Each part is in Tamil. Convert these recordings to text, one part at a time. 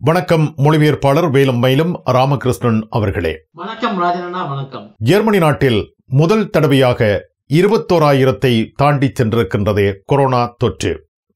வணக்கம் மொழிபெயர்ப்பாளர் வேலும் மயிலும் ராமகிருஷ்ணன் அவர்களே வணக்கம் ராஜனண்ணா வணக்கம் ஜெர்மனி நாட்டில் முதல் தடவையாக இருபத்தோராயிரத்தை தாண்டி சென்றிருக்கின்றது கொரோனா தொற்று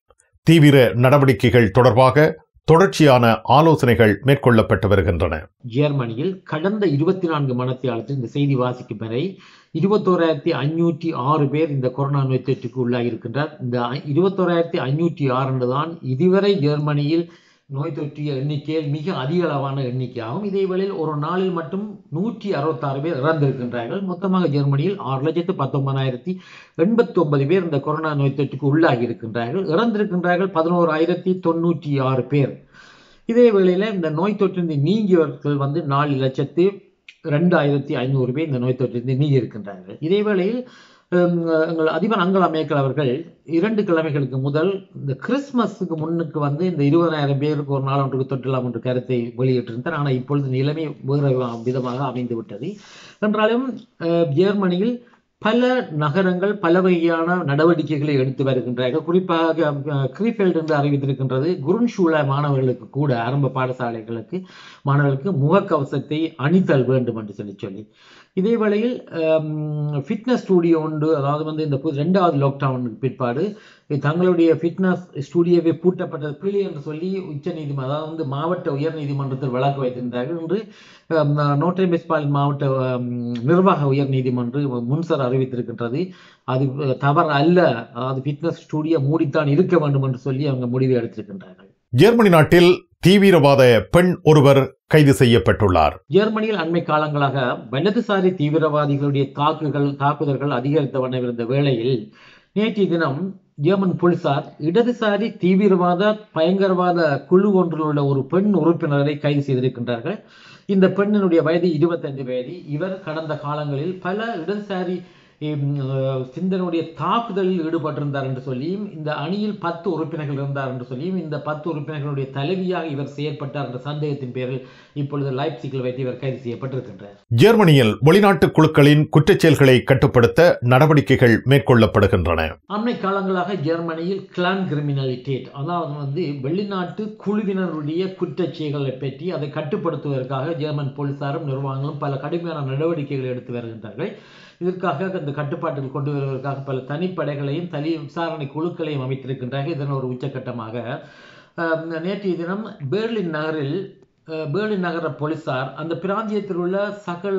தீவிர நடவடிக்கைகள் தொடர்பாக தொடர்ச்சியான ஆலோசனைகள் மேற்கொள்ளப்பட்டு வருகின்றன ஜெர்மனியில் கடந்த இருபத்தி நான்கு மணத்தியாளத்தில் இந்த செய்தி வாசிக்கும் வரை இருபத்தோராயிரத்தி ஐநூற்றி ஆறு பேர் இந்த கொரோனா நோய் தொற்றுக்கு உள்ளாகியிருக்கின்றார் இந்த இருபத்தோராயிரத்தி ஐநூற்றி ஆறு தான் இதுவரை ஜெர்மனியில் நோய் தொற்றிய எண்ணிக்கையில் மிக அதிக அளவான எண்ணிக்கையாகும் இதே வேளையில் ஒரு நாளில் மட்டும் நூற்றி அறுபத்தாறு பேர் இறந்திருக்கின்றார்கள் மொத்தமாக ஜெர்மனியில் ஆறு லட்சத்து பத்தொன்பதாயிரத்தி எண்பத்தி ஒன்பது பேர் இந்த கொரோனா நோய் தொற்றுக்கு உள்ளாகி இருக்கின்றார்கள் இறந்திருக்கின்றார்கள் பதினோராயிரத்தி தொண்ணூற்றி ஆறு பேர் இதே வேளையில் இந்த நோய் தொற்றிலிருந்து நீங்கியவர்கள் வந்து நாலு லட்சத்து ரெண்டாயிரத்தி ஐநூறு பேர் இந்த நோய் தொற்றிலிருந்து நீங்கி இருக்கின்றார்கள் இதே வேளையில் ஹம், எங்கள் அதிபர் அங்கலா மேக்கல் அவர்கள் இரண்டு கிழமைகளுக்கு முதல் இந்த கிறிஸ்மஸுக்கு முன்னுக்கு வந்து இந்த இருபதாயிரம் பேருக்கு ஒரு நாள் ஒன்றுக்கு தொற்றலாம் என்ற கருத்தை வெளியிட்டிருந்தார் ஆனால் இப்பொழுது நிலைமை வேறு விதமாக அமைந்து விட்டது என்றாலும் அஹ், ஜெர்மனியில் பல நகரங்கள் பல வகையான நடவடிக்கைகளை எடுத்து வருகின்றார்கள் குறிப்பாக அஹ், கிரீஃபெல்ட் என்று அறிவித்திருக்கின்றது குருன்ஷூல மாணவர்களுக்கு கூட ஆரம்ப பாடசாலைகளுக்கு மாணவர்களுக்கு முகக்கவசத்தை அணிதல் வேண்டும் என்று சொல்லி சொல்லி இதே வேளையில் ஃபிட்னஸ் ஸ்டூடியோ உண்டு அதாவது வந்து இந்த புது ரெண்டாவது லாக்டவுனுக்கு பிற்பாடு தங்களுடைய ஃபிட்னஸ் ஸ்டூடியோவை பூட்டப்பட்டது பிழை என்று சொல்லி உச்ச நீதிமன்றம் அதாவது வந்து மாவட்ட உயர் நீதிமன்றத்தில் வழக்கு வைத்திருந்தார்கள் என்று நோட்டரி மிஸ்பாலின் மாவட்ட அம், நிர்வாக உயர் நீதிமன்றம் முன்சர் அறிவித்திருக்கின்றது அது அஹ், தவறு அல்ல அதாவது ஃபிட்னஸ் ஸ்டூடியோ மூடித்தான் இருக்க வேண்டும் என்று சொல்லி அவங்க முடிவு எடுத்திருக்கின்றார்கள் ஜெர்மனி நாட்டில் தீவிரவாத பெண் ஒருவர் கைது செய்யப்பட்டுள்ளார் ஜெர்மனியில் அண்மை காலங்களாக வலதுசாரி தீவிரவாதிகளுடைய தாக்குகள் தாக்குதல்கள் அதிகரித்த வண்ணம் இருந்த வேளையில் நேற்றைய தினம் ஜெர்மன் போலீசார் இடதுசாரி தீவிரவாத பயங்கரவாத குழு ஒன்றில் உள்ள ஒரு பெண் உறுப்பினரை கைது செய்திருக்கின்றார்கள் இந்த பெண்ணினுடைய வயது இருபத்தைந்து வயது இவர் கடந்த காலங்களில் பல இடதுசாரி ஹம், அஹ், சிந்தனுடைய தாக்குதலில் ஈடுபட்டிருந்தார் என்று சொல்லியும் இந்த அணியில் பத்து உறுப்பினர்கள் இருந்தார் என்று சொல்லியும் இந்த பத்து உறுப்பினர்களுடைய தலைவியாக இவர் செயற்பட்டார் என்ற சந்தேகத்தின் பேரில் இப்பொழுது லைப்சிக்கில் வைத்து இவர் கைது செய்யப்பட்டிருக்கின்றார் ஜெர்மனியில் வெளிநாட்டு குழுக்களின் குற்றச்செயல்களை கட்டுப்படுத்த நடவடிக்கைகள் மேற்கொள்ளப்படுகின்றன அண்மை காலங்களாக ஜெர்மனியில் கிளான் கிரிமினலிட்டேட் அதாவது வந்து வெளிநாட்டு குழுவினருடைய குற்றச்செயல்களை பற்றி அதை கட்டுப்படுத்துவதற்காக ஜெர்மன் போலீசாரும் நிர்வாகங்களும் பல கடுமையான நடவடிக்கைகளை எடுத்து வருகின்றார்கள் இதற்காக இந்த கட்டுப்பாட்டில் கொண்டு வருவதற்காக பல தனிப்படைகளையும் தனி விசாரணை குழுக்களையும் அமைத்திருக்கின்றார்கள் இதன் ஒரு உச்சக்கட்டமாக அஹ், நேற்றைய தினம் பேர்லின் நகரில் அஹ், பேர்லின் நகர போலீசார் அந்த பிராந்தியத்தில் உள்ள சகல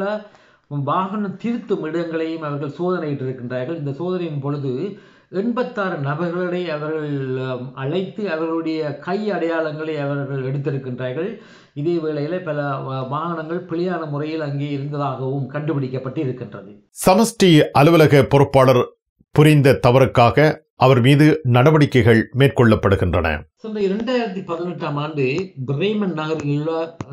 வாகன திருத்தும் இடங்களையும் அவர்கள் சோதனையிட்டிருக்கின்றார்கள் இந்த சோதனையின் பொழுது எண்பத்தாறு நபர்களை அவர்கள் அஹ், அழைத்து அவர்களுடைய கை அடையாளங்களை அவர்கள் எடுத்திருக்கின்றார்கள் இதே வேளையில் பல வா- வாகனங்கள் பிழையான முறையில் அங்கே இருந்ததாகவும் கண்டுபிடிக்கப்பட்டு இருக்கின்றது சமஷ்டி அலுவலக பொறுப்பாளர் புரிந்த தவறுக்காக அவர் மீது நடவடிக்கைகள் மேற்கொள்ளப்படுகின்றன சென்ற இரண்டாயிரத்தி பதினெட்டாம் ஆண்டு பிரேமன் நகரில் உள்ள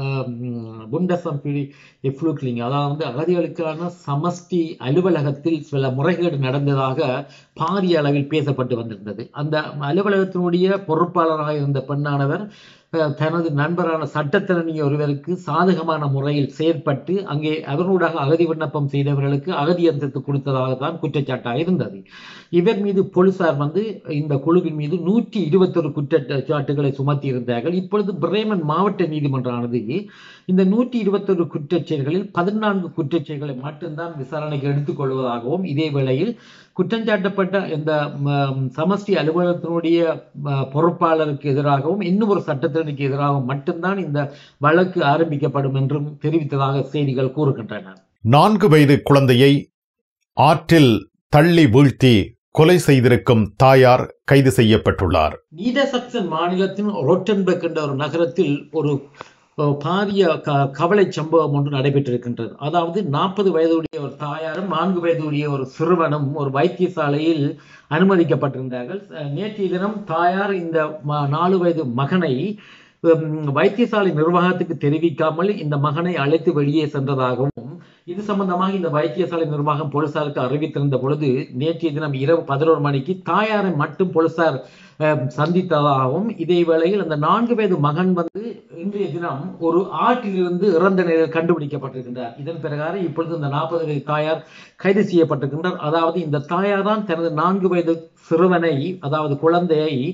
புண்டசம்பிடி எஃப்ளூக்லிங் அதாவது வந்து அகதிகளுக்கான சமஷ்டி அலுவலகத்தில் சில முறைகேடு நடந்ததாக பாரிய அளவில் பேசப்பட்டு வந்திருந்தது அந்த அலுவலகத்தினுடைய பொறுப்பாளராக இருந்த பெண்ணானவர் அஹ், தனது நண்பரான சட்டத்திறனி ஒருவருக்கு சாதகமான முறையில் செயற்பட்டு அங்கே அவர்களூடாக அகதி விண்ணப்பம் செய்தவர்களுக்கு அகதி அந்தஸ்து கொடுத்ததாக தான் குற்றச்சாட்டாக இருந்தது இவர் மீது போலீசார் வந்து இந்த குழுவின் மீது நூற்றி இருபத்தொரு குற்றச்சாட்டுகளை சுமத்தி இருந்தார்கள் இப்பொழுது பிரேமன் மாவட்ட நீதிமன்றமானது இந்த நூற்றி இருபத்தொரு குற்றச்செயல்களில் பதினான்கு குற்றச்செயல்களை மட்டும்தான் விசாரணைக்கு எடுத்துக்கொள்வதாகவும் இதே வேளையில் குற்றஞ்சாட்டப்பட்ட இந்த ம், சமஷ்டி அலுவலகத்தினுடைய ம, பொறுப்பாளருக்கு எதிராகவும் இன்னும் ஒரு சட்டத்திறனுக்கு எதிராகவும் மட்டும்தான் இந்த வழக்கு ஆரம்பிக்கப்படும் என்றும் தெரிவித்ததாக செய்திகள் கூறுகின்றன நான்கு வயது குழந்தையை ஆற்றில் தள்ளி வீழ்த்தி கொலை செய்திருக்கும் தாயார் கைது செய்யப்பட்டுள்ளார் நீடசக்சன் மாநிலத்தின் ரொட்டன்பெக் என்ற ஒரு நகரத்தில் ஒரு அஹ், பாரிய க கவலை சம்பவம் ஒன்று நடைபெற்றிருக்கின்றது அதாவது நாற்பது வயதுடைய ஒரு தாயாரும் நான்கு வயதுடைய ஒரு சிறுவனும் ஒரு வைத்தியசாலையில் அனுமதிக்கப்பட்டிருந்தார்கள் அஹ், நேற்றைய தினம் தாயார் இந்த ம- நாலு வயது மகனை உம், வைத்தியசாலை நிர்வாகத்துக்கு தெரிவிக்காமல் இந்த மகனை அழைத்து வெளியே சென்றதாகவும் இது சம்பந்தமாக இந்த வைத்தியசாலை நிர்வாகம் போலீசாருக்கு அறிவித்திருந்த பொழுது நேற்றைய தினம் இரவு பதினோரு மணிக்கு தாயாரை மட்டும் போலீசார் அஹ், சந்தித்ததாகவும் இதே வேளையில் அந்த நான்கு வயது மகன் வந்து இன்றைய தினம் ஒரு ஆற்றிலிருந்து இறந்த நிலையில் கண்டுபிடிக்கப்பட்டிருக்கின்றார் இதன் பிரகாரம் இப்பொழுது இந்த நாற்பது வயது தாயார் கைது செய்யப்பட்டிருக்கின்றார் அதாவது இந்த தாயார் தான் தனது நான்கு வயது சிறுவனை அதாவது குழந்தையை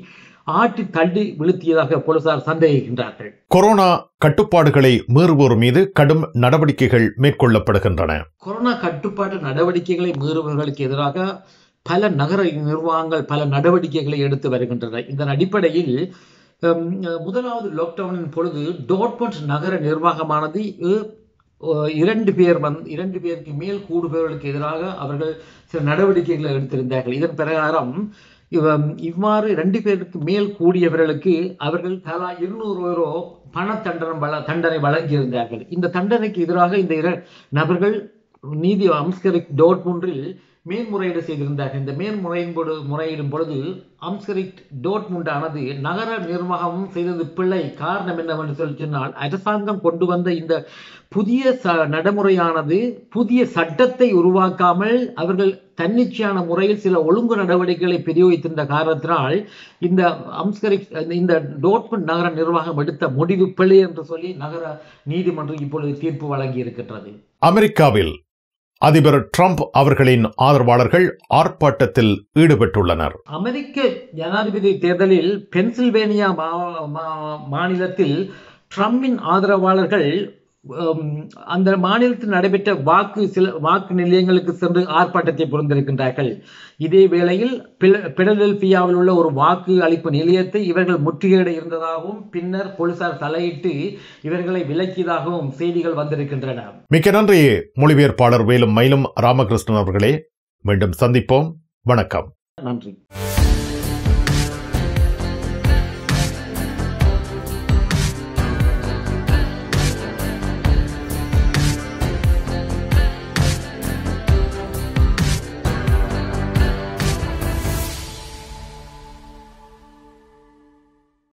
ஆட்டி தள்ளி வீழ்த்தியதாக போலீசார் சந்தேகிக்கின்றார்கள் கொரோனா கட்டுப்பாடுகளை மீறுவோர் மீது கடும் நடவடிக்கைகள் மேற்கொள்ளப்படுகின்றன கொரோனா கட்டுப்பாட்டு நடவடிக்கைகளை மீறுபவர்களுக்கு எதிராக பல நகர நிர்வாகங்கள் பல நடவடிக்கைகளை எடுத்து வருகின்றன இதன் அடிப்படையில் ஹம், முதலாவது லாக்டவுனின் பொழுது டோட்மண்ட் நகர நிர்வாகமானது அஹ், இரண்டு பேர் வந்து இரண்டு பேருக்கு மேல் கூடுபவர்களுக்கு எதிராக அவர்கள் சில நடவடிக்கைகளை எடுத்திருந்தார்கள் இதன் பிரகாரம் இவ- இவ்வாறு ரெண்டு பேருக்கு மேல் கூடியவர்களுக்கு அவர்கள் தலா இருநூறு யூரோ பண தண்டனை வழ தண்டனை வழங்கியிருந்தார்கள் இந்த தண்டனைக்கு எதிராக இந்த இர நபர்கள் நீதி அம்ஸ்கரிக் டோட்முண்டில் மேல்முறையீடு செய்திருந்தார்கள் இந்த மேல்முறையின் பொழுது முறையிடும் பொழுது அம்ஸ்கரிக் டோட்முண்டானது நகர நிர்வாகமும் செய்தது பிழை காரணம் என்னவென்று சொல்லி சொன்னால் அரசாங்கம் கொண்டு வந்த இந்த புதிய ச நடைமுறையானது புதிய சட்டத்தை உருவாக்காமல் அவர்கள் தன்னிச்சையான முறையில் சில ஒழுங்கு நடவடிக்கைகளை பிரயோகித்திருந்த காரணத்தினால் இந்த அம்ஸ்கரிக் இந்த டோட்மண்ட் நகர நிர்வாகம் எடுத்த முடிவு பிழை என்று சொல்லி நகர நீதிமன்றம் இப்பொழுது தீர்ப்பு வழங்கி இருக்கின்றது அமெரிக்காவில் அதிபர் ட்ரம்ப் அவர்களின் ஆதரவாளர்கள் ஆர்ப்பாட்டத்தில் ஈடுபட்டுள்ளனர் அமெரிக்க ஜனாதிபதி தேர்தலில் பென்சில்வேனியா மா- மா- மாநிலத்தில் ட்ரம்பின் ஆதரவாளர்கள் ஹம், அந்த மாநிலத்தில் நடைபெற்ற வாக்கு சில வாக்கு நிலையங்களுக்கு சென்று ஆர்ப்பாட்டத்தை புரிந்திருக்கின்றார்கள் இதே வேளையில் பில- பிலடெல்பியாவில் உள்ள ஒரு வாக்கு அளிப்பு நிலையத்தை இவர்கள் முற்றுகையிட இருந்ததாகவும் பின்னர் போலீசார் தலையிட்டு இவர்களை விலக்கியதாகவும் செய்திகள் வந்திருக்கின்றன மிக்க நன்றி மொழிபெயர்ப்பாளர் வேலும் மயிலும் ராமகிருஷ்ணன் அவர்களே மீண்டும் சந்திப்போம் வணக்கம் நன்றி